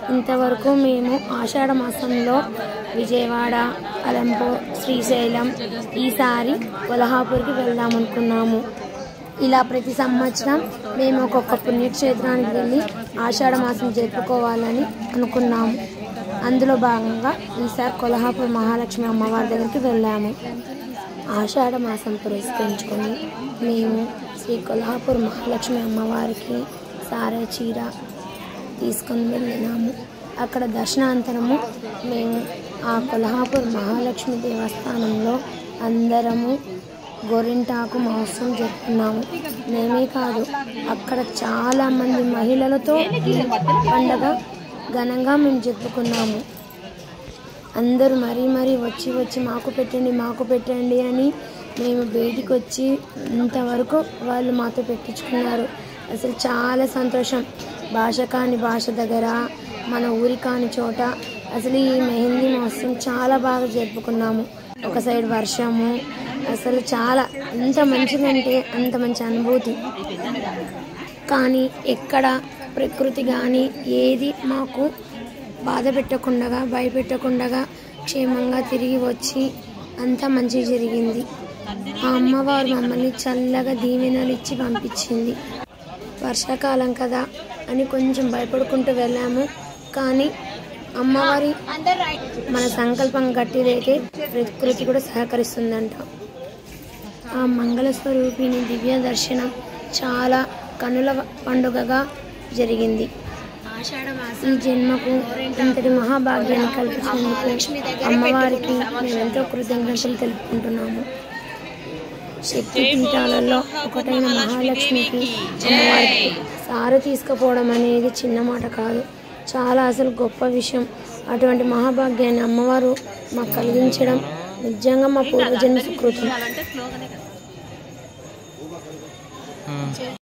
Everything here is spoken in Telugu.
ఇంతవరకు మేము ఆషాఢ మాసంలో విజయవాడ అలంపూర్ శ్రీశైలం ఈసారి కొల్హాపూర్కి వెళ్దాం అనుకున్నాము ఇలా ప్రతి సంవత్సరం మేము ఒక్కొక్క పుణ్యక్షేత్రానికి వెళ్ళి ఆషాఢ మాసం జరుపుకోవాలని అనుకున్నాము అందులో భాగంగా ఈసారి కొల్హాపూర్ మహాలక్ష్మి అమ్మవారి దగ్గరికి వెళ్ళాము ఆషాఢ మాసం పురస్కరించుకొని మేము శ్రీ కొల్హాపూర్ మహాలక్ష్మి అమ్మవారికి సారే చీర తీసుకొని వెళ్ళినాము అక్కడ దర్శనాంతరము మేము ఆ కొల్హాపూర్ మహాలక్ష్మి దేవస్థానంలో అందరము గోరింటాకు మహోత్సవం జరుపుకున్నాము మేమే కాదు అక్కడ చాలా మంది మహిళలతో ఈ పండగ ఘనంగా మేము జరుపుకున్నాము అందరూ మరీ మరీ వచ్చి వచ్చి మాకు పెట్టండి మాకు పెట్టండి అని మేము బయటికి వచ్చి ఇంతవరకు వాళ్ళు మాతో పెట్టించుకున్నారు అసలు చాలా సంతోషం భాష కాని భాష దగ్గర మన ఊరి కాని చోట అసలు ఈ మెహందీ మహోత్సవం చాలా బాగా జరుపుకున్నాము ఒక సైడ్ వర్షము అసలు చాలా ఎంత మంచిదంటే అంత మంచి అనుభూతి కానీ ఎక్కడ ప్రకృతి కానీ ఏది మాకు బాధ పెట్టకుండా భయపెట్టకుండా క్షేమంగా తిరిగి వచ్చి అంతా మంచి జరిగింది ఆ అమ్మవారు మమ్మల్ని చల్లగా దీవెనలు ఇచ్చి పంపించింది వర్షాకాలం కదా అని కొంచెం భయపడుకుంటూ వెళ్ళాము కానీ అమ్మవారి మన సంకల్పం గట్టిదైతే ప్రకృతి కూడా సహకరిస్తుందంట ఆ మంగళ స్వరూపిణి దివ్య దర్శనం చాలా కనుల పండుగగా జరిగింది ఈ జన్మకు ఇంతటి మహాభాగ్యాన్ని కల్పించినందుకు అమ్మవారికి మేమెంతో కృతజ్ఞతలు తెలుపుకుంటున్నాము శక్తి పీఠాలలో ఒకటైన మహాలక్ష్మికి అమ్మవారికి సారు తీసుకుపోవడం అనేది చిన్న మాట కాదు చాలా అసలు గొప్ప విషయం అటువంటి మహాభాగ్యాన్ని అమ్మవారు మాకు కలిగించడం నిజంగా మా పూర్వజన్మ సుకృతం